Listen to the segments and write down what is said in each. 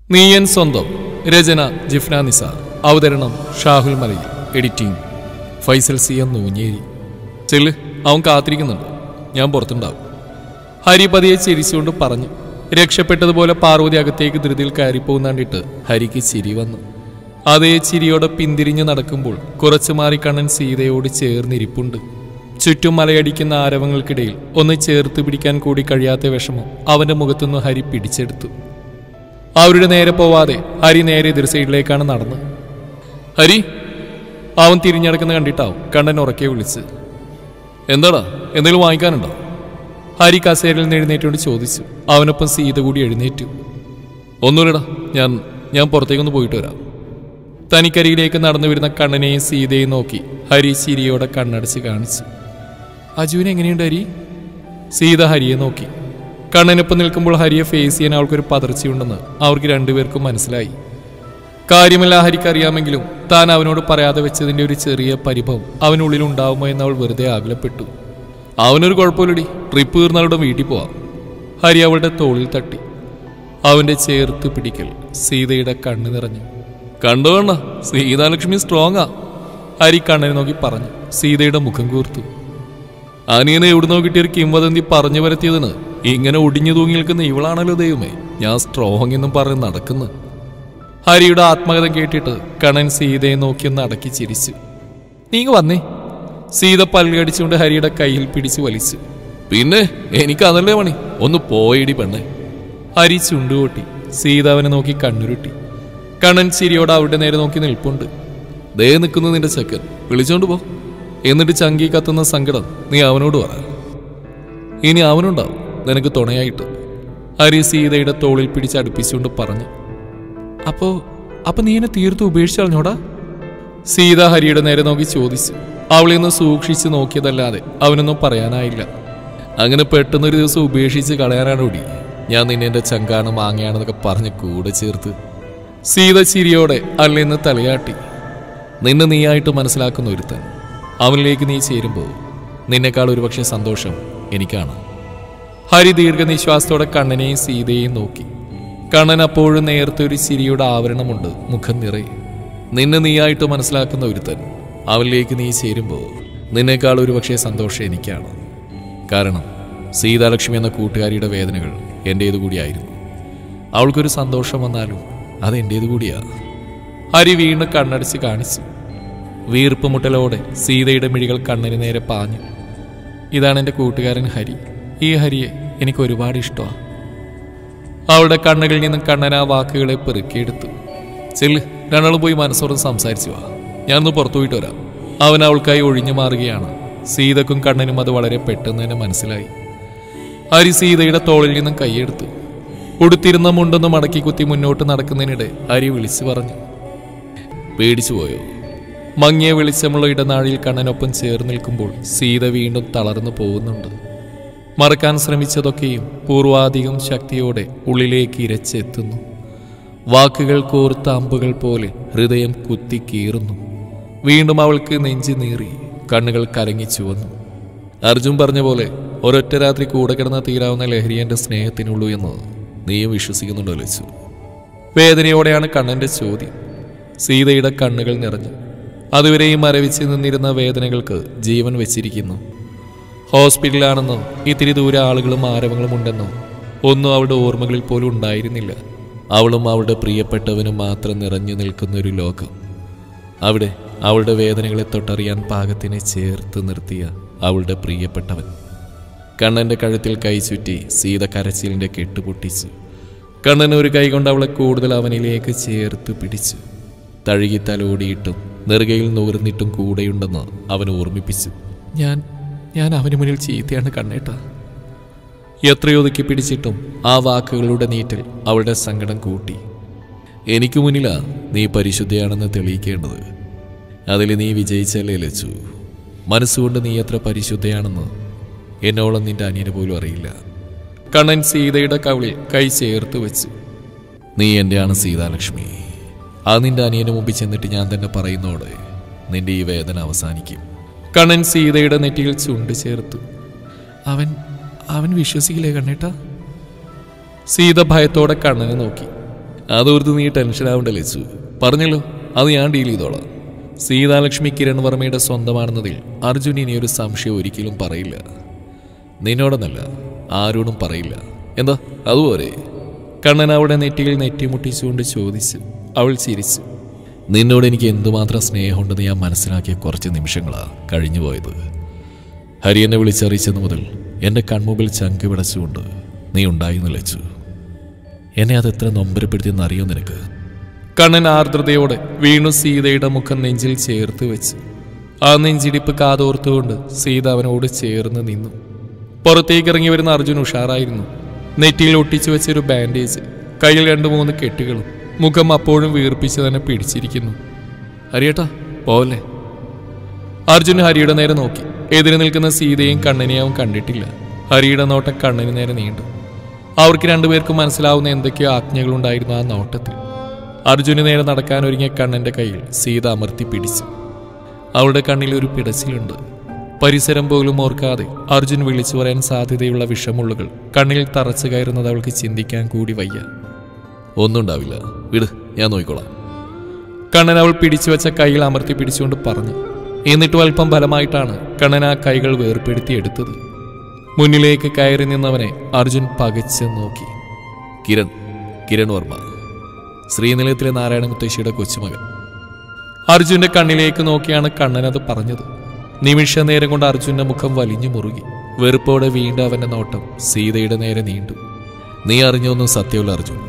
നീയൻ സ്വന്തം രചന ജിഫ്ന നിസ അവതരണം Shahul Malayil editing Faisal C M Noonjeri ചെല്ല് അവൻ കാത്തിരിക്കുന്നുണ്ട് ഞാൻ പുറത്തുണ്ടാവും ഹരിപതിയെ ചിരിച്ചുകൊണ്ട് പറഞ്ഞു രക്ഷപ്പെട്ടതുപോലെ പാർവതി അകത്തേക്ക് ധൃതിയിൽ കയറിപ്പോകുന്ന കണ്ടിട്ട് ഹരിക്ക് ചിരി വന്നു അതേ ചിരിയോടെ പിന്തിരിഞ്ഞ് നടക്കുമ്പോൾ കുറച്ചു മാറി കണ്ണൻ സീതയോട് ചേർന്നിരിപ്പുണ്ട് ചുറ്റും മലയടിക്കുന്ന ആരവങ്ങൾക്കിടയിൽ ഒന്ന് ചേർത്ത് പിടിക്കാൻ കൂടി കഴിയാത്ത വിഷമം അവന്റെ മുഖത്തുനിന്ന് ഹരി പിടിച്ചെടുത്തു അവരുടെ നേരെ പോവാതെ ഹരി നേരെ എതിർ സൈഡിലേക്കാണ് നടന്നത് ഹരി അവൻ തിരിഞ്ഞടക്കുന്ന കണ്ടിട്ടാവും കണ്ണൻ ഉറക്കെ വിളിച്ച് എന്താടാ എന്തെങ്കിലും വാങ്ങിക്കാനുണ്ടോ ഹരി കസേരയിൽ നിന്ന് എഴുന്നേറ്റുകൊണ്ട് ചോദിച്ചു അവനൊപ്പം സീത കൂടി എഴുന്നേറ്റു ഒന്നുമില്ലടാ ഞാൻ ഞാൻ പുറത്തേക്കൊന്ന് പോയിട്ട് വരാം തനിക്കരിയിലേക്ക് നടന്നു വരുന്ന കണ്ണനെയും സീതയും നോക്കി ഹരി ചിരിയോടെ കണ്ണടച്ച് കാണിച്ചു അജുവിന് എങ്ങനെയുണ്ട് ഹരി സീത ഹരിയെ നോക്കി കണ്ണനൊപ്പം നിൽക്കുമ്പോൾ ഹരിയെ ഫേസ് ചെയ്യാൻ അവൾക്കൊരു പതർച്ചയുണ്ടെന്ന് അവർക്ക് രണ്ടുപേർക്കും മനസ്സിലായി കാര്യമല്ല ഹരിക്ക് അറിയാമെങ്കിലും താൻ അവനോട് പറയാതെ വെച്ചതിന്റെ ഒരു ചെറിയ പരിഭവം അവനുള്ളിൽ ഉണ്ടാവുമോ എന്ന് അവൾ വെറുതെ ആകുലപ്പെട്ടു അവനൊരു കുഴപ്പമില്ലടി ട്രിപ്പ് തീർന്നവളുടെ വീട്ടിൽ പോവാം ഹരി അവളുടെ തോളിൽ തട്ടി അവന്റെ ചേർത്ത് പിടിക്കൽ സീതയുടെ കണ്ണ് നിറഞ്ഞു കണ്ടു വേണ്ട സീതാലക്ഷ്മി സ്ട്രോങ്ങാ ഹരി കണ്ണനെ നോക്കി പറഞ്ഞു സീതയുടെ മുഖം കൂർത്തു അനിയനെ എവിടുന്നോ കിട്ടിയൊരു കിംവദന്തി പറഞ്ഞു വരുത്തിയതിന് ഇങ്ങനെ ഒടിഞ്ഞു തൂങ്ങി നിൽക്കുന്ന ഇവളാണല്ലോ ദൈവമേ ഞാൻ സ്ട്രോങ് എന്നും പറഞ്ഞ് നടക്കുന്നു ഹരിയുടെ ആത്മകഥ കേട്ടിട്ട് കണ്ണൻ സീതയെ നോക്കിയൊന്ന് അടക്കി ചിരിച്ചു നീങ്ങ വന്നേ സീത പല്ലുകടിച്ചുകൊണ്ട് ഹരിയുടെ കയ്യിൽ പിടിച്ചു വലിച്ചു പിന്നെ എനിക്ക് അതല്ലേ പണി ഒന്ന് പോയിടി പെണ്ണെ ഹരി ചുണ്ടുകൊട്ടി സീത അവനെ നോക്കി കണ്ണുരുട്ടി കണ്ണൻ ചിരിയോടെ അവരുടെ നേരെ നോക്കി നിൽപ്പുണ്ട് ദേ നിൽക്കുന്നു നിന്റെ ചെക്കൻ വിളിച്ചോണ്ട് പോ എന്നിട്ട് ചങ്കി കത്തുന്ന സങ്കടം നീ അവനോട് പറ ഇനി അവനുണ്ടാവും നിനക്ക് തുണയായിട്ട് ഹരി സീതയുടെ തോളിൽ പിടിച്ച് അടുപ്പിച്ചുകൊണ്ട് പറഞ്ഞു അപ്പോ അപ്പൊ നീ എന്നെ തീർത്ത് ഉപേക്ഷിച്ച് കളഞ്ഞോടാ സീത ഹരിയുടെ നേരെ നോക്കി ചോദിച്ചു അവളെ ഒന്ന് സൂക്ഷിച്ച് നോക്കിയതല്ലാതെ അവനൊന്നും പറയാനായില്ല അങ്ങനെ പെട്ടെന്നൊരു ദിവസം ഉപേക്ഷിച്ച് കളയാനാണ് ഒടി ഞാൻ നിന്നെ എന്റെ ചങ്കാണ് മാങ്ങയാണെന്നൊക്കെ പറഞ്ഞ് കൂടെ ചേർത്ത് സീത ചിരിയോടെ അല്ലെന്ന് തലയാട്ടി നിന്നെ നീയായിട്ട് മനസ്സിലാക്കുന്ന ഒരുത്തൻ അവനിലേക്ക് നീ ചേരുമ്പോൾ നിന്നെക്കാൾ ഒരുപക്ഷെ സന്തോഷം എനിക്കാണ് ഹരി ദീർഘനിശ്വാസത്തോടെ കണ്ണനെയും സീതയെയും നോക്കി കണ്ണൻ അപ്പോഴും നേരത്തെ ഒരു ചിരിയുടെ ആവരണമുണ്ട് മുഖം നിറയെ നിന്നെ നീയായിട്ട് മനസ്സിലാക്കുന്ന ഒരുത്തൻ അവനിലേക്ക് നീ ചേരുമ്പോൾ നിന്നേക്കാൾ ഒരുപക്ഷെ സന്തോഷം എനിക്കാണ് കാരണം സീതാലക്ഷ്മി എന്ന കൂട്ടുകാരിയുടെ വേദനകൾ എൻ്റേതു കൂടിയായിരുന്നു അവൾക്കൊരു സന്തോഷം വന്നാലും അത് എൻ്റേതു കൂടിയാ ഹരി വീണ്ടും കണ്ണടച്ച് കാണിച്ചു വീർപ്പ് മുട്ടലോടെ സീതയുടെ മിഴികൾ കണ്ണിന് നേരെ പാഞ്ഞു ഇതാണ് എൻ്റെ കൂട്ടുകാരൻ ഹരി ഈ ഹരിയെ എനിക്ക് ഒരുപാട് ഇഷ്ടമാണ് അവളുടെ കണ്ണുകളിൽ നിന്നും കണ്ണൻ ആ വാക്കുകളെ പെറുക്കിയെടുത്തു ചെല്ല് രണ്ടാളും പോയി മനസ്സോർന്ന് സംസാരിച്ചു വാ ഞാനൊന്ന് പുറത്തു പോയിട്ട് വരാം അവൻ അവൾക്കായി ഒഴിഞ്ഞു മാറുകയാണ് സീതക്കും കണ്ണനും അത് വളരെ പെട്ടെന്ന് തന്നെ മനസ്സിലായി ഹരി സീതയുടെ തോളിൽ നിന്നും കൈയെടുത്തു ഉടുത്തിരുന്ന മുണ്ടൊന്ന് മടക്കി കുത്തി മുന്നോട്ട് നടക്കുന്നതിനിടെ ഹരി വിളിച്ചു പറഞ്ഞു പേടിച്ചു പോയോ മങ്ങിയ വെളിച്ചമുള്ള ഇടനാഴിയിൽ കണ്ണനൊപ്പം ചേർന്ന് നിൽക്കുമ്പോൾ സീത വീണ്ടും തളർന്നു പോകുന്നുണ്ട് മറക്കാൻ ശ്രമിച്ചതൊക്കെയും പൂർവാധികം ശക്തിയോടെ ഉള്ളിലേക്ക് ഇരച്ചെത്തുന്നു വാക്കുകൾ കോർത്ത അമ്പുകൾ പോലെ ഹൃദയം കുത്തിക്കീറുന്നു വീണ്ടും അവൾക്ക് നെഞ്ചു നീറി കണ്ണുകൾ കലങ്ങി ചുവന്നു അർജുൻ പറഞ്ഞ പോലെ ഒരൊറ്റ രാത്രി കൂടെ കിടന്ന തീരാവുന്ന ലഹരി എൻ്റെ സ്നേഹത്തിനുള്ളൂ എന്ന് നീയും വിശ്വസിക്കുന്നുണ്ടോ ലച്ചു വേദനയോടെയാണ് കണ്ണൻ്റെ ചോദ്യം സീതയുടെ കണ്ണുകൾ നിറഞ്ഞു അതുവരെയും മരവിച്ച് നിന്നിരുന്ന വേദനകൾക്ക് ജീവൻ വെച്ചിരിക്കുന്നു ഹോസ്പിറ്റലാണെന്നോ ഇത്തിരി ദൂരെ ആളുകളും ആരവങ്ങളും ഉണ്ടെന്നോ ഒന്നും അവളുടെ ഓർമ്മകളിൽ പോലും ഉണ്ടായിരുന്നില്ല അവളും അവളുടെ പ്രിയപ്പെട്ടവനും മാത്രം നിറഞ്ഞു നിൽക്കുന്ന ഒരു ലോകം അവിടെ അവളുടെ വേദനകളെ തൊട്ടറിയാൻ പാകത്തിനെ ചേർത്ത് നിർത്തിയ അവളുടെ പ്രിയപ്പെട്ടവൻ കണ്ണന്റെ കഴുത്തിൽ കൈ ചുറ്റി സീത കരച്ചിലിന്റെ കെട്ടുപൊട്ടിച്ചു കണ്ണൻ ഒരു കൈ കൊണ്ട് അവളെ കൂടുതൽ അവനിലേക്ക് ചേർത്ത് പിടിച്ചു തഴുകി തലോടിയിട്ടും നെറുകയിൽ നൂർന്നിട്ടും കൂടെയുണ്ടെന്ന് അവൻ ഓർമ്മിപ്പിച്ചു ഞാൻ ഞാൻ അവന് മുന്നിൽ ചീത്തയാണ് കണ്ണേട്ട എത്രയൊതുക്കി പിടിച്ചിട്ടും ആ വാക്കുകളുടെ നീറ്റൽ അവളുടെ സങ്കടം കൂട്ടി എനിക്ക് മുന്നിലാ നീ പരിശുദ്ധയാണെന്ന് തെളിയിക്കേണ്ടത് അതിൽ നീ വിജയിച്ചല്ലേ ലച്ചു മനസ്സുകൊണ്ട് നീ എത്ര പരിശുദ്ധയാണെന്ന് എന്നോളം നിന്റെ അനിയന് പോലും അറിയില്ല കണ്ണൻ സീതയുടെ കവിളിൽ കൈ ചേർത്ത് വെച്ചു നീ എൻ്റെയാണ് സീതാലക്ഷ്മി ആ നിന്റെ അനിയന് മുമ്പിൽ ചെന്നിട്ട് ഞാൻ തന്നെ പറയുന്നോടെ നിന്റെ ഈ വേദന അവസാനിക്കും കണ്ണൻ സീതയുടെ നെറ്റിയിൽ ചുണ്ട് ചേർത്തു അവൻ അവൻ വിശ്വസിക്കില്ലേ കണ്ണേട്ടാ സീത ഭയത്തോടെ കണ്ണനെ നോക്കി അതോർത്ത് നീ ടെൻഷൻ ആവണ്ട ലച്ചു പറഞ്ഞല്ലോ അത് ഞാൻ ഡീൽ ചെയ്തോളാം സീതാലക്ഷ്മി കിരൺ വർമ്മയുടെ സ്വന്തമാണെന്നതിൽ അർജുൻ ഇനിയൊരു സംശയം ഒരിക്കലും പറയില്ല നിന്നോടൊന്നല്ല ആരോടും പറയില്ല എന്താ അതുപോലെ കണ്ണൻ അവളുടെ നെറ്റിയിൽ നെറ്റിമുട്ടിച്ചുകൊണ്ട് ചോദിച്ചു അവൾ ചിരിച്ചു നിന്നോട് എനിക്ക് എന്തുമാത്രം സ്നേഹമുണ്ടെന്ന് ഞാൻ മനസ്സിലാക്കിയ കുറച്ച് നിമിഷങ്ങളാ കഴിഞ്ഞുപോയത് ഹരി എന്നെ വിളിച്ചറിയിച്ചത് മുതൽ എൻ്റെ കൺമുമ്പിൽ ചങ്ക് പിടച്ചുകൊണ്ട് നീ ഉണ്ടായി നിലച്ചു എന്നെ അത് എത്ര നൊമ്പരപ്പെടുത്തിയെന്ന് അറിയോ നിനക്ക് കണ്ണൻ ആർദ്രതയോടെ വീണു സീതയുടെ മുഖം നെഞ്ചിൽ ചേർത്ത് വെച്ച് ആ നെഞ്ചിടിപ്പ് കാതോർത്തുകൊണ്ട് സീത അവനോട് ചേർന്ന് നിന്നു പുറത്തേക്ക് ഇറങ്ങി വരുന്ന അർജുൻ ഉഷാറായിരുന്നു നെറ്റിയിൽ ഒട്ടിച്ചു വെച്ചൊരു ബാൻഡേജ് കയ്യിൽ രണ്ട് മൂന്ന് കെട്ടുകളും മുഖം അപ്പോഴും വീർപ്പിച്ച് തന്നെ പിടിച്ചിരിക്കുന്നു ഹരിയേട്ടാ പോവല്ലേ അർജുൻ ഹരിയുടെ നേരെ നോക്കി എതിരെ നിൽക്കുന്ന സീതയും കണ്ണനെയും അവൻ കണ്ടിട്ടില്ല ഹരിയുടെ നോട്ടം കണ്ണന് നേരെ നീണ്ടു അവർക്ക് രണ്ടുപേർക്കും മനസ്സിലാവുന്ന എന്തൊക്കെയോ ആജ്ഞകളുണ്ടായിരുന്നു ആ നോട്ടത്തിൽ അർജുന് നേരെ നടക്കാൻ ഒരുങ്ങിയ കണ്ണന്റെ കയ്യിൽ സീത അമർത്തി പിടിച്ചു അവളുടെ കണ്ണിൽ ഒരു പിടച്ചിലുണ്ട് പരിസരം പോലും ഓർക്കാതെ അർജുൻ വിളിച്ചു പറയാൻ സാധ്യതയുള്ള വിഷമുള്ളുകൾ കണ്ണിൽ തറച്ചു കയറുന്നത് അവൾക്ക് ചിന്തിക്കാൻ കൂടി വയ്യ ഒന്നും ഉണ്ടാവില്ല വിട് ഞാൻ നോക്കിക്കോളാം കണ്ണൻ അവൾ പിടിച്ചു വെച്ച കൈയിൽ അമർത്തി പിടിച്ചുകൊണ്ട് പറഞ്ഞു എന്നിട്ടും അല്പം ബലമായിട്ടാണ് കണ്ണൻ ആ കൈകൾ വേർപ്പെടുത്തി എടുത്തത് മുന്നിലേക്ക് കയറി നിന്നവനെ അർജുൻ പകച്ച് നോക്കി കിരൺ കിരൺ വർമ്മ ശ്രീനിലയത്തിലെ നാരായണ മുത്തശ്ശിയുടെ കൊച്ചുമകൻ അർജുന്റെ കണ്ണിലേക്ക് നോക്കിയാണ് കണ്ണൻ അത് പറഞ്ഞത് നിമിഷ നേരം കൊണ്ട് അർജുന്റെ മുഖം വലിഞ്ഞു മുറുകി വെറുപ്പോടെ വീണ്ടും അവന്റെ നോട്ടം സീതയുടെ നേരെ നീണ്ടു നീ അറിഞ്ഞൊന്നും സത്യമല്ല അർജുൻ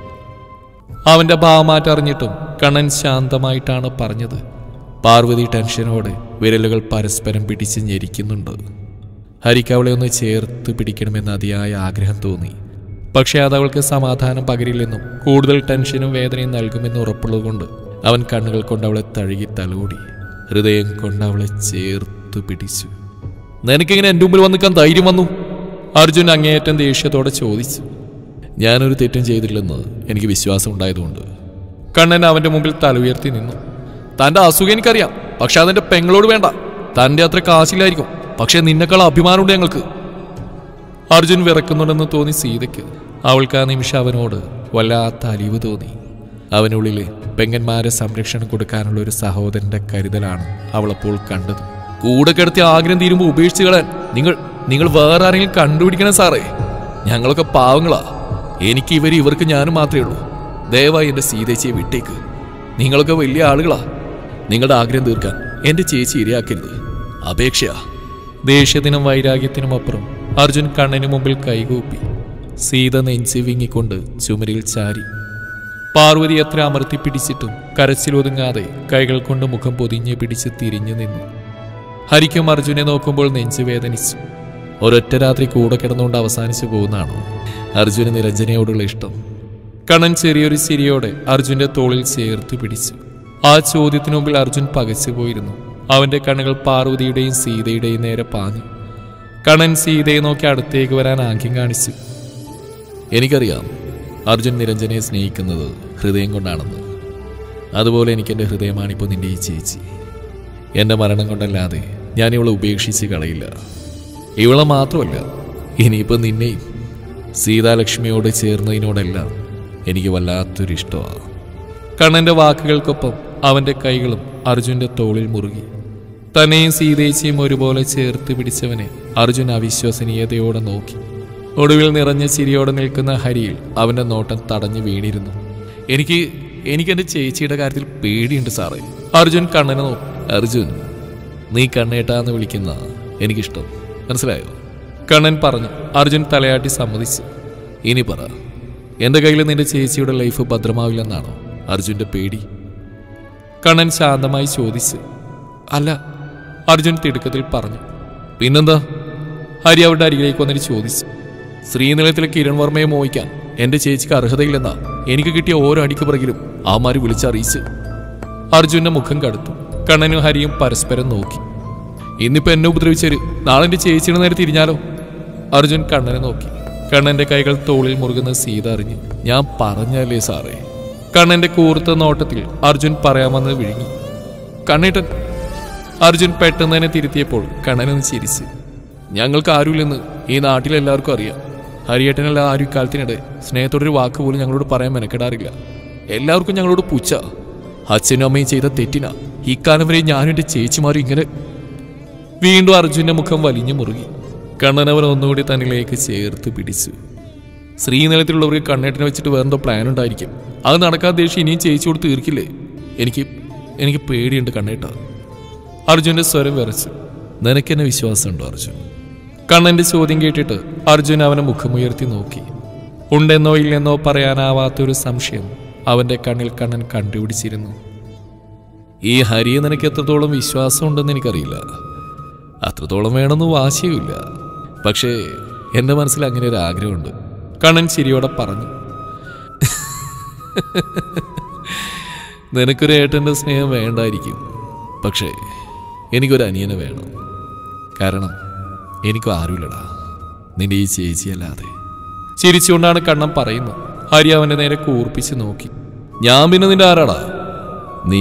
അവന്റെ ഭാവമാറ്റം അറിഞ്ഞിട്ടും കണ്ണൻ ശാന്തമായിട്ടാണ് പറഞ്ഞത് പാർവതി ടെൻഷനോടെ വിരലുകൾ പരസ്പരം പിടിച്ച് ഞെരിക്കുന്നുണ്ട് ഹരിക്ക് അവളെ ഒന്ന് ചേർത്ത് പിടിക്കണമെന്ന് അതിയായ ആഗ്രഹം തോന്നി പക്ഷേ അത് അവൾക്ക് സമാധാനം പകരില്ലെന്നും കൂടുതൽ ടെൻഷനും വേദനയും നൽകുമെന്ന് ഉറപ്പുള്ളതുകൊണ്ട് അവൻ കണ്ണുകൾ കൊണ്ട് അവളെ തഴുകി തലോടി ഹൃദയം കൊണ്ട് അവളെ ചേർത്ത് പിടിച്ചു നിനക്കിങ്ങനെ എൻ്റെ മുമ്പിൽ വന്ന് നിൽക്കാൻ ധൈര്യം വന്നു അർജുൻ അങ്ങേയറ്റം ദേഷ്യത്തോടെ ചോദിച്ചു ഞാനൊരു തെറ്റും ചെയ്തില്ലെന്ന് എനിക്ക് വിശ്വാസം ഉണ്ടായതുകൊണ്ട് കണ്ണൻ അവന്റെ മുമ്പിൽ തല ഉയർത്തി നിന്നു തന്റെ അസുഖം എനിക്കറിയാം പക്ഷെ അതെന്റെ പെങ്ങളോട് വേണ്ട തന്റെ അത്ര കാശില്ലായിരിക്കും പക്ഷെ നിന്നെക്കാൾ അഭിമാനമുണ്ട് ഞങ്ങൾക്ക് അർജുൻ വിറക്കുന്നുണ്ടെന്ന് തോന്നി സീതയ്ക്ക് അവൾക്ക് ആ നിമിഷം അവനോട് വല്ലാത്ത അലിവ് തോന്നി അവനുള്ളിൽ പെങ്ങന്മാരെ സംരക്ഷണം കൊടുക്കാനുള്ള ഒരു സഹോദരന്റെ കരുതലാണ് അവളപ്പോൾ കണ്ടത് കൂടെ കിടത്തി ആഗ്രഹം തീരുമ്പോൾ ഉപേക്ഷിച്ച് കളയാൻ നിങ്ങൾ നിങ്ങൾ വേറെ ആരെങ്കിലും കണ്ടുപിടിക്കണം സാറേ ഞങ്ങളൊക്കെ പാവങ്ങളാ എനിക്ക് ഇവർ ഇവർക്ക് ഞാനും മാത്രമേ ഉള്ളൂ ദയവായി എന്റെ സീതേച്ചിയെ വിട്ടേക്ക് നിങ്ങളൊക്കെ വലിയ ആളുകളാ നിങ്ങളുടെ ആഗ്രഹം തീർക്കാൻ എന്റെ ചേച്ചി ഇരയാക്കരുത് അപേക്ഷയാ ദേഷ്യത്തിനും വൈരാഗ്യത്തിനും അപ്പുറം അർജുൻ കണ്ണന് മുമ്പിൽ കൈകൂപ്പി സീത നെഞ്ചി വിങ്ങിക്കൊണ്ട് ചുമരിൽ ചാരി പാർവതി എത്ര അമർത്തി പിടിച്ചിട്ടും കരച്ചിലൊതുങ്ങാതെ കൈകൾ കൊണ്ട് മുഖം പൊതിഞ്ഞ് പിടിച്ച് തിരിഞ്ഞു നിന്നു ഹരിക്കും അർജുനെ നോക്കുമ്പോൾ നെഞ്ചു വേദനിച്ചു ഒരൊറ്റ രാത്രി കൂടെ കിടന്നുകൊണ്ട് അവസാനിച്ചു പോകുന്നതാണോ അർജുന് നിരഞ്ജനയോടുള്ള ഇഷ്ടം കണ്ണൻ ചെറിയൊരു ചിരിയോടെ അർജുന്റെ തോളിൽ ചേർത്ത് പിടിച്ചു ആ ചോദ്യത്തിനു മുമ്പിൽ അർജുൻ പകച്ചു പോയിരുന്നു അവന്റെ കണ്ണുകൾ പാർവതിയുടെയും സീതയുടെയും നേരെ പാഞ്ഞു കണ്ണൻ സീതയെ നോക്കി അടുത്തേക്ക് വരാൻ ആംഗ്യം കാണിച്ചു എനിക്കറിയാം അർജുൻ നിരഞ്ജനെ സ്നേഹിക്കുന്നത് ഹൃദയം കൊണ്ടാണെന്ന് അതുപോലെ എനിക്ക് എൻ്റെ ഹൃദയമാണിപ്പോൾ നിന്റെ ഈ ചേച്ചി എൻ്റെ മരണം കൊണ്ടല്ലാതെ ഞാൻ ഇവളെ ഉപേക്ഷിച്ച് കളയില്ല ഇവളെ മാത്രമല്ല ഇനിയിപ്പോൾ നിന്നെയും സീതാലക്ഷ്മിയോട് ചേർന്നതിനോടെല്ലാം എനിക്ക് വല്ലാത്തൊരു ഇഷ്ടമാണ് കണ്ണന്റെ വാക്കുകൾക്കൊപ്പം അവന്റെ കൈകളും അർജുന്റെ തോളിൽ മുറുകി തന്നെയും സീതേച്ചിയും ഒരുപോലെ ചേർത്ത് പിടിച്ചവനെ അർജുൻ അവിശ്വസനീയതയോടെ നോക്കി ഒടുവിൽ നിറഞ്ഞ ചിരിയോടെ നിൽക്കുന്ന ഹരിയിൽ അവന്റെ നോട്ടം തടഞ്ഞു വീണിരുന്നു എനിക്ക് എനിക്ക് എന്റെ ചേച്ചിയുടെ കാര്യത്തിൽ പേടിയുണ്ട് സാറേ അർജുൻ കണ്ണനെ നോക്കി അർജുൻ നീ കണ്ണേട്ടാന്ന് വിളിക്കുന്ന എനിക്കിഷ്ടം മനസ്സിലായോ കണ്ണൻ പറഞ്ഞു അർജുൻ തലയാട്ടി സമ്മതിച്ചു ഇനി പറ എന്റെ കയ്യിൽ നിന്റെ ചേച്ചിയുടെ ലൈഫ് ഭദ്രമാവില്ലെന്നാണോ അർജുന്റെ പേടി കണ്ണൻ ശാന്തമായി ചോദിച്ചു അല്ല അർജുൻ തിടുക്കത്തിൽ പറഞ്ഞു പിന്നെന്താ ഹരി അവരുടെ അരികിലേക്ക് വന്നിട്ട് ചോദിച്ചു ശ്രീനിലയത്തിലെ കിരൺ വർമ്മയെ മോഹിക്കാൻ എന്റെ ചേച്ചിക്ക് അർഹതയില്ലെന്നാ എനിക്ക് കിട്ടിയ ഓരോ അടിക്ക് പിറകിലും ആമാര് വിളിച്ചറിയിച്ചു അർജുന്റെ മുഖം കടുത്തു കണ്ണനും ഹരിയും പരസ്പരം നോക്കി ഇന്നിപ്പോ എന്നെ ഉപദ്രവിച്ചൊരു നാളെ എന്റെ ചേച്ചിയുടെ നേരെ തിരിഞ്ഞാലോ അർജുൻ കണ്ണനെ നോക്കി കണ്ണന്റെ കൈകൾ തോളിൽ മുറുകുന്ന സീത അറിഞ്ഞു ഞാൻ പറഞ്ഞല്ലേ സാറേ കണ്ണന്റെ കൂർത്ത നോട്ടത്തിൽ അർജുൻ പറയാമെന്ന് വിഴുങ്ങി കണ്ണേട്ടൻ അർജുൻ പെട്ടെന്ന് തന്നെ തിരുത്തിയപ്പോൾ കണ്ണനൊന്ന് ചിരിച്ച് ഞങ്ങൾക്ക് ആരുമില്ലെന്ന് ഈ നാട്ടിലെല്ലാവർക്കും അറിയാം ഹരിയേട്ടനല്ല ആരും ഇക്കാലത്തിനിടെ സ്നേഹത്തോടൊരു വാക്ക് പോലും ഞങ്ങളോട് പറയാൻ മെനക്കെടാറില്ല എല്ലാവർക്കും ഞങ്ങളോട് പുച്ഛ അച്ഛനും അമ്മയും ചെയ്ത തെറ്റിനാ ഇക്കാലം വരെ ഞാനും എൻ്റെ ചേച്ചിമാരും ഇങ്ങനെ വീണ്ടും അർജുന്റെ മുഖം വലിഞ്ഞു മുറുകി കണ്ണനവൻ ഒന്നുകൂടി തന്നിലേക്ക് ചേർത്ത് പിടിച്ചു ശ്രീനിലത്തിലുള്ളവർക്ക് കണ്ണേട്ടിനെ വെച്ചിട്ട് വേറെന്തോ പ്ലാൻ ഉണ്ടായിരിക്കും അത് നടക്കാതെ ദേഷ്യം ഇനിയും ചേച്ചിയോട് തീർക്കില്ലേ എനിക്ക് എനിക്ക് പേടിയുണ്ട് കണ്ണേട്ട അർജുന്റെ സ്വരം വിറച്ചു നിനക്കെന്നെ വിശ്വാസമുണ്ടോ അർജുൻ കണ്ണന്റെ ചോദ്യം കേട്ടിട്ട് അർജുൻ അവനെ മുഖമുയർത്തി നോക്കി ഉണ്ടെന്നോ ഇല്ലെന്നോ പറയാനാവാത്തൊരു സംശയം അവന്റെ കണ്ണിൽ കണ്ണൻ കണ്ടുപിടിച്ചിരുന്നു ഈ ഹരിയെ നിനക്ക് എത്രത്തോളം വിശ്വാസം ഉണ്ടെന്ന് എനിക്കറിയില്ല അത്രത്തോളം വേണമെന്ന് വാശിയുമില്ല പക്ഷേ എൻ്റെ മനസ്സിൽ അങ്ങനെ ഒരു ആഗ്രഹമുണ്ട് കണ്ണൻ ചിരിയോടെ പറഞ്ഞു നിനക്കൊരു ഏട്ടൻ്റെ സ്നേഹം വേണ്ടായിരിക്കും പക്ഷേ എനിക്കൊരു അനിയനെ വേണം കാരണം എനിക്കും ആരുമില്ലടാ നിന്റെ ഈ ചേച്ചിയല്ലാതെ ചിരിച്ചുകൊണ്ടാണ് കണ്ണൻ പറയുന്നത് ഹരി അവന്റെ നേരെ കൂർപ്പിച്ച് നോക്കി ഞാൻ പിന്നെ നിന്റെ ആരാടാ നീ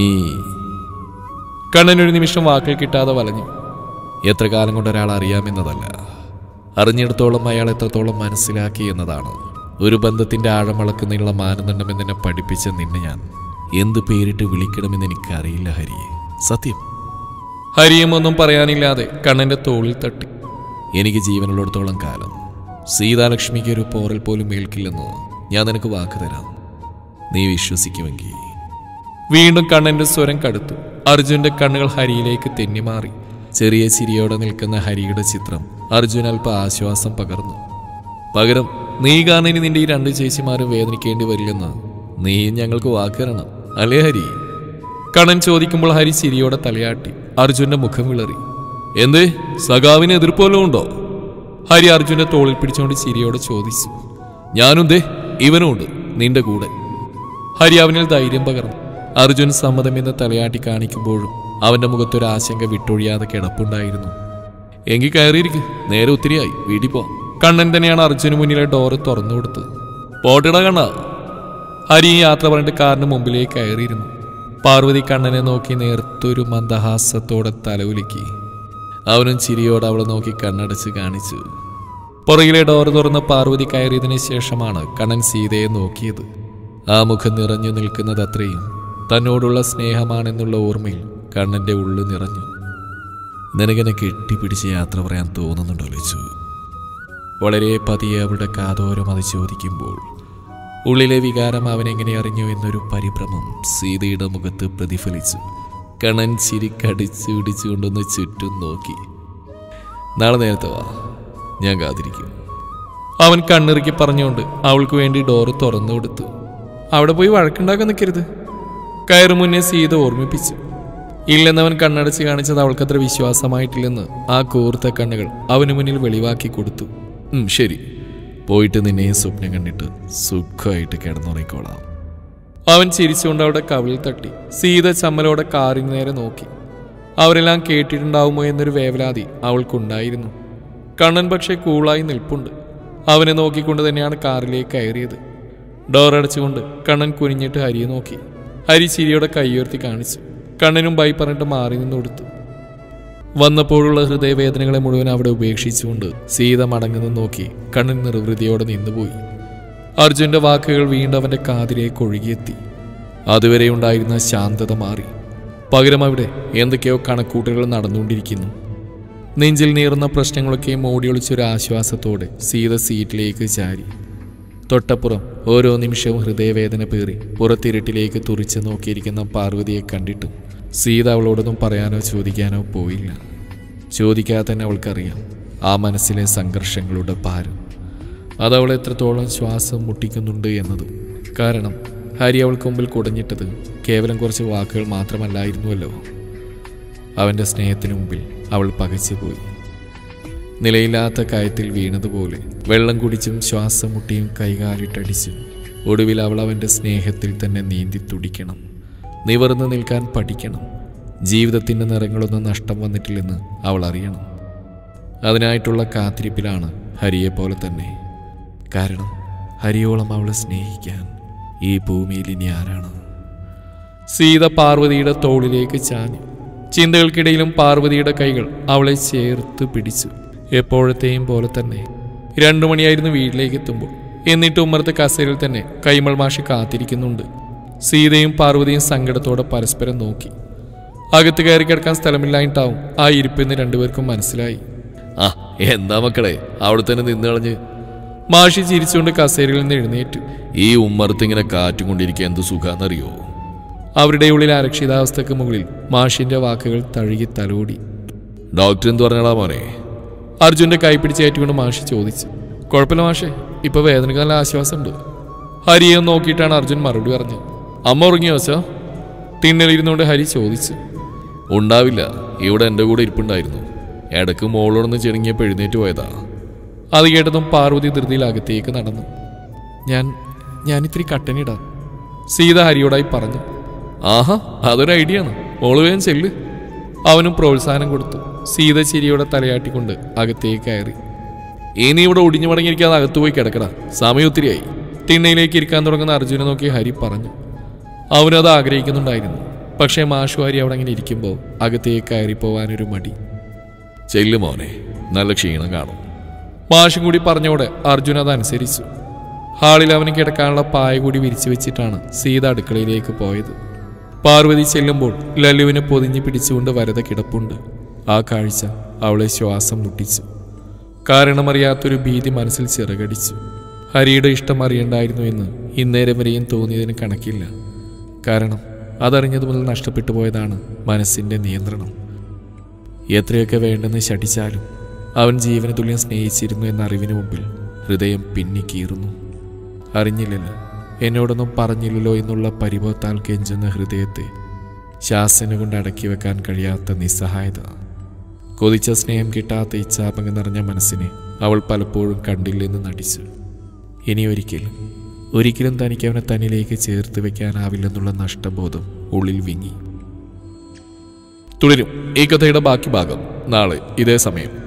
കണ്ണൻ ഒരു നിമിഷം വാക്കിൽ കിട്ടാതെ വലഞ്ഞു എത്ര കാലം കൊണ്ട് ഒരാൾ അറിയാമെന്നതല്ല അറിഞ്ഞിടത്തോളം അയാൾ എത്രത്തോളം മനസ്സിലാക്കി എന്നതാണ് ഒരു ബന്ധത്തിന്റെ ആഴമളക്കുന്നതിനുള്ള മാനദണ്ഡം എന്നെ പഠിപ്പിച്ച നിന്നെ ഞാൻ എന്ത് പേരിട്ട് വിളിക്കണമെന്ന് എനിക്കറിയില്ല ഹരി സത്യം ഹരിയും ഒന്നും പറയാനില്ലാതെ കണ്ണന്റെ തോളിൽ തട്ടി എനിക്ക് ജീവനുള്ളിടത്തോളം കാലം സീതാലക്ഷ്മിക്ക് ഒരു പോറൽ പോലും ഏൽക്കില്ലെന്ന് ഞാൻ നിനക്ക് വാക്ക് തരാം നീ വിശ്വസിക്കുമെങ്കിൽ വീണ്ടും കണ്ണന്റെ സ്വരം കടുത്തു അർജുന്റെ കണ്ണുകൾ ഹരിയിലേക്ക് തെന്നിമാറി ചെറിയ ചിരിയോടെ നിൽക്കുന്ന ഹരിയുടെ ചിത്രം അർജുൻ അല്പ ആശ്വാസം പകർന്നു പകരം നീ കാരണം ഇനി നിന്റെ ഈ രണ്ട് ചേച്ചിമാരും വേദനിക്കേണ്ടി വരില്ലെന്ന് നീ ഞങ്ങൾക്ക് വാക്ക് തരണം അല്ലേ ഹരി കണ്ണൻ ചോദിക്കുമ്പോൾ ഹരി ചിരിയോടെ തലയാട്ടി അർജുന്റെ മുഖം വിളറി എന്തേ സഖാവിന് എതിർപ്പ് വല്ലതും ഉണ്ടോ ഹരി അർജുന്റെ തോളിൽ പിടിച്ചുകൊണ്ട് ചിരിയോടെ ചോദിച്ചു ഞാനും ദേ ഇവനും ഉണ്ട് നിന്റെ കൂടെ ഹരി അവനിൽ ധൈര്യം പകർന്നു അർജുൻ സമ്മതമെന്ന് തലയാട്ടി കാണിക്കുമ്പോഴും അവന്റെ മുഖത്തൊരു ആശങ്ക വിട്ടൊഴിയാതെ കിടപ്പുണ്ടായിരുന്നു എങ്കിൽ കയറിയിരിക്കും നേരെ ഒത്തിരിയായി വീട്ടിൽ പോ കണ്ണൻ തന്നെയാണ് അർജുന് മുന്നിലെ ഡോറ് തുറന്നു കൊടുത്തത് പോട്ടിട കണ്ണ ഹരി ഈ യാത്ര പറഞ്ഞിട്ട് കാറിന് മുമ്പിലേക്ക് കയറിയിരുന്നു പാർവതി കണ്ണനെ നോക്കി നേർത്തൊരു മന്ദഹാസത്തോടെ തലവുലുക്കി അവനും ചിരിയോടെ അവളെ നോക്കി കണ്ണടച്ച് കാണിച്ചു പുറകിലെ ഡോർ തുറന്ന് പാർവതി കയറിയതിന് ശേഷമാണ് കണ്ണൻ സീതയെ നോക്കിയത് ആ മുഖം നിറഞ്ഞു നിൽക്കുന്നത് അത്രയും തന്നോടുള്ള സ്നേഹമാണെന്നുള്ള ഓർമ്മയിൽ കണ്ണന്റെ ഉള്ളു നിറഞ്ഞു നിനക്കെന്നെ കെട്ടിപ്പിടിച്ച് യാത്ര പറയാൻ തോന്നുന്നുണ്ടോ ലച്ചു വളരെ പതിയെ അവളുടെ കാതോരം അത് ചോദിക്കുമ്പോൾ ഉള്ളിലെ വികാരം അവനെങ്ങനെ അറിഞ്ഞു എന്നൊരു പരിഭ്രമം സീതയുടെ മുഖത്ത് പ്രതിഫലിച്ചു കണ്ണൻ ചിരി കടിച്ചു പിടിച്ചുകൊണ്ടൊന്ന് ചുറ്റും നോക്കി നാളെ നേരത്തെ വാ ഞാൻ കാത്തിരിക്കും അവൻ കണ്ണിറുക്കി പറഞ്ഞുകൊണ്ട് അവൾക്ക് വേണ്ടി ഡോറ് തുറന്നു കൊടുത്തു അവിടെ പോയി വഴക്കുണ്ടാക്കാൻ നിൽക്കരുത് കയറു മുന്നേ സീത ഓർമ്മിപ്പിച്ചു ഇല്ലെന്നവൻ കണ്ണടച്ച് കാണിച്ചത് അവൾക്കത്ര വിശ്വാസമായിട്ടില്ലെന്ന് ആ കൂർത്ത കണ്ണുകൾ അവന് മുന്നിൽ വെളിവാക്കി കൊടുത്തു "ഉം, ശരി പോയിട്ട് നിന്നെയും സ്വപ്നം കണ്ടിട്ട് സുഖമായിട്ട് കിടന്നുറങ്ങിക്കോളാം അവൻ ചിരിച്ചുകൊണ്ട് അവിടെ കവിളിൽ തട്ടി സീത ചമ്മലോടെ കാറിന് നേരെ നോക്കി അവരെല്ലാം കേട്ടിട്ടുണ്ടാവുമോ എന്നൊരു വേവലാതി അവൾക്കുണ്ടായിരുന്നു കണ്ണൻ പക്ഷേ കൂളായി നിൽപ്പുണ്ട് അവനെ നോക്കിക്കൊണ്ട് തന്നെയാണ് കാറിലേക്ക് കയറിയത് ഡോർ അടച്ചുകൊണ്ട് കണ്ണൻ കുനിഞ്ഞിട്ട് ഹരിയെ നോക്കി ഹരി ചിരിയോടെ കൈയുയർത്തി കാണിച്ചു കണ്ണനും ബൈ പറഞ്ഞിട്ട് മാറി നിന്ന് കൊടുത്തു വന്നപ്പോഴുള്ള ഹൃദയവേദനകളെ മുഴുവൻ അവിടെ ഉപേക്ഷിച്ചുകൊണ്ട് സീത മടങ്ങുന്നത് നോക്കി കണ്ണൻ നിർവൃതിയോടെ നിന്നുപോയി അർജുന്റെ വാക്കുകൾ വീണ്ടും അവന്റെ കാതിലേക്ക് ഒഴുകിയെത്തി അതുവരെ ഉണ്ടായിരുന്ന ശാന്തത മാറി പകരം അവിടെ എന്തൊക്കെയോ കണക്കൂട്ടലുകൾ നടന്നുകൊണ്ടിരിക്കുന്നു നെഞ്ചിൽ നീറുന്ന പ്രശ്നങ്ങളൊക്കെ മൂടിയൊളിച്ചൊരു ആശ്വാസത്തോടെ സീത സീറ്റിലേക്ക് ചാരി തൊട്ടപ്പുറം ഓരോ നിമിഷവും ഹൃദയവേദന പേറി പുറത്തിരുട്ടിലേക്ക് തുറിച്ച് നോക്കിയിരിക്കുന്ന പാർവതിയെ കണ്ടിട്ടും സീത അവളോടൊന്നും പറയാനോ ചോദിക്കാനോ പോയില്ല ചോദിക്കാതെ തന്നെ അവൾക്കറിയാം ആ മനസ്സിലെ സംഘർഷങ്ങളുടെ ഭാരം അതവളെ എത്രത്തോളം ശ്വാസം മുട്ടിക്കുന്നുണ്ട് എന്നതും കാരണം ഹരി അവൾക്ക് മുമ്പിൽ കുടഞ്ഞിട്ടത് കേവലം കുറച്ച് വാക്കുകൾ മാത്രമല്ലായിരുന്നുവല്ലോ അവൻ്റെ സ്നേഹത്തിന് മുമ്പിൽ അവൾ പകച്ചുപോയി നിലയില്ലാത്ത കയത്തിൽ വീണതുപോലെ വെള്ളം കുടിച്ചും ശ്വാസം മുട്ടിയും കൈകാലിട്ടടിച്ചും ഒടുവിൽ അവൾ അവൻ്റെ സ്നേഹത്തിൽ തന്നെ നീന്തി തുടിക്കണം നിവർന്നു നിൽക്കാൻ പഠിക്കണം ജീവിതത്തിൻ്റെ നിറങ്ങളൊന്നും നഷ്ടം വന്നിട്ടില്ലെന്ന് അവൾ അറിയണം അതിനായിട്ടുള്ള കാത്തിരിപ്പിലാണ് ഹരിയെ പോലെ തന്നെ കാരണം ഹരിയോളം അവളെ സ്നേഹിക്കാൻ ഈ ഭൂമിയിൽ ഇനി ആരാണ് സീത പാർവതിയുടെ തോളിലേക്ക് ചാഞ്ഞു ചിന്തകൾക്കിടയിലും പാർവതിയുടെ കൈകൾ അവളെ ചേർത്ത് പിടിച്ചു എപ്പോഴത്തെയും പോലെ തന്നെ രണ്ടു മണിയായിരുന്നു വീട്ടിലേക്ക് എത്തുമ്പോൾ എന്നിട്ട് ഉമ്മറത്തെ കസേരയിൽ തന്നെ കൈമൾ മാഷി കാത്തിരിക്കുന്നുണ്ട് സീതയും പാർവതിയും സങ്കടത്തോടെ പരസ്പരം നോക്കി അകത്ത് കയറി കിടക്കാൻ സ്ഥലമില്ലായിട്ടാവും ആ ഇരിപ്പെന്ന് രണ്ടുപേർക്കും മനസ്സിലായി ആ എന്താ മക്കളെ അവിടെ തന്നെ നിന്ന് കളഞ്ഞ് മാഷി ചിരിച്ചുകൊണ്ട് കസേരയിൽ നിന്ന് എഴുന്നേറ്റു ഈ ഉമ്മറത്ത് ഇങ്ങനെ കാറ്റും കൊണ്ടിരിക്കാൻ എന്ത് സുഖാന്നറിയോ അവരുടെ ഉള്ളിൽ അരക്ഷിതാവസ്ഥയ്ക്ക് മുകളിൽ മാഷിന്റെ വാക്കുകൾ തഴുകി തലോടി ഡോക്ടർ എന്ത് പറഞ്ഞാടാ മോനെ അർജുന്റെ കൈ പിടിച്ചേറ്റുകൊണ്ട് മാഷി ചോദിച്ചു കുഴപ്പമില്ല മാഷേ ഇപ്പൊ വേദനക്ക് നല്ല ആശ്വാസമുണ്ട് ഹരിയെ നോക്കിയിട്ടാണ് അർജുൻ മറുപടി പറഞ്ഞത് അമ്മ ഉറങ്ങിയോ വെച്ചോ തിണ്ണലിരുന്നുകൊണ്ട് ഹരി ചോദിച്ചു ഉണ്ടാവില്ല ഇവിടെ എൻ്റെ കൂടെ ഇരിപ്പുണ്ടായിരുന്നു ഇടക്ക് മോളോടൊന്ന് ചെണുങ്ങിയപ്പോൾ എഴുന്നേറ്റ് പോയതാ അത് കേട്ടതും പാർവതി ധൃതിയിൽ അകത്തേക്ക് നടന്നു ഞാൻ ഞാൻ ഇത്തിരി കട്ടനിടാം സീത ഹരിയോടായി പറഞ്ഞു ആഹാ അതൊരു ഐഡിയ ആണ് മോള് വേഗം ചെല്ല് അവനും പ്രോത്സാഹനം കൊടുത്തു സീത ചിരിയോടെ തലയാട്ടിക്കൊണ്ട് അകത്തേക്ക് കയറി ഇനി ഇവിടെ ഒടിഞ്ഞു മടങ്ങിയിരിക്കാതെ അകത്തു പോയി കിടക്കടാ സമയം ഒത്തിരിയായി തിണ്ണയിലേക്ക് ഇരിക്കാൻ തുടങ്ങുന്ന അർജുനെ നോക്കി ഹരി പറഞ്ഞു അവനത് ആഗ്രഹിക്കുന്നുണ്ടായിരുന്നു പക്ഷേ മാഷു ഹരി അവിടെ അങ്ങനെ ഇരിക്കുമ്പോൾ അകത്തേക്ക് കയറി പോവാനൊരു മടി ചെല്ലു മോനെ നല്ല ക്ഷീണം കാണും മാഷും കൂടി പറഞ്ഞോടെ അർജുൻ അതനുസരിച്ചു ഹാളിൽ അവന് കിടക്കാനുള്ള പായ കൂടി വിരിച്ചു വെച്ചിട്ടാണ് സീത അടുക്കളയിലേക്ക് പോയത് പാർവതി ചെല്ലുമ്പോൾ ലല്ലുവിനെ പൊതിഞ്ഞു പിടിച്ചുകൊണ്ട് വരത കിടപ്പുണ്ട് ആ കാഴ്ച അവളെ ശ്വാസം മുട്ടിച്ചു കാരണമറിയാത്തൊരു ഭീതി മനസ്സിൽ ചിറകടിച്ചു ഹരിയുടെ ഇഷ്ടം അറിയണ്ടായിരുന്നു എന്ന് ഇന്നേരം വരെയും തോന്നിയതിന് കണക്കില്ല കാരണം അതറിഞ്ഞതു മുതൽ നഷ്ടപ്പെട്ടു പോയതാണ് മനസ്സിന്റെ നിയന്ത്രണം എത്രയൊക്കെ വേണ്ടെന്ന് ശഠിച്ചാലും അവൻ ജീവന തുല്യം സ്നേഹിച്ചിരുന്നു എന്ന അറിവിന് മുമ്പിൽ ഹൃദയം പിന്നിക്കീറുന്നു അറിഞ്ഞില്ലല്ലോ എന്നോടൊന്നും പറഞ്ഞില്ലല്ലോ എന്നുള്ള പരിഭവത്താൽ കെഞ്ചുന്ന ഹൃദയത്തെ ശാസന കൊണ്ട് അടക്കി വെക്കാൻ കഴിയാത്ത നിസ്സഹായത കൊതിച്ച സ്നേഹം കിട്ടാത്ത ഇച്ഛാപങ്കം നിറഞ്ഞ മനസ്സിനെ അവൾ പലപ്പോഴും കണ്ടില്ലെന്ന് നടിച്ചു ഇനി ഒരിക്കലും ഒരിക്കലും തനിക്ക് അവനെ തന്നിലേക്ക് ചേർത്ത് വെക്കാനാവില്ലെന്നുള്ള നഷ്ടബോധം ഉള്ളിൽ വിങ്ങി തുടരും ഈ കഥയുടെ ബാക്കി ഭാഗം നാളെ ഇതേ സമയം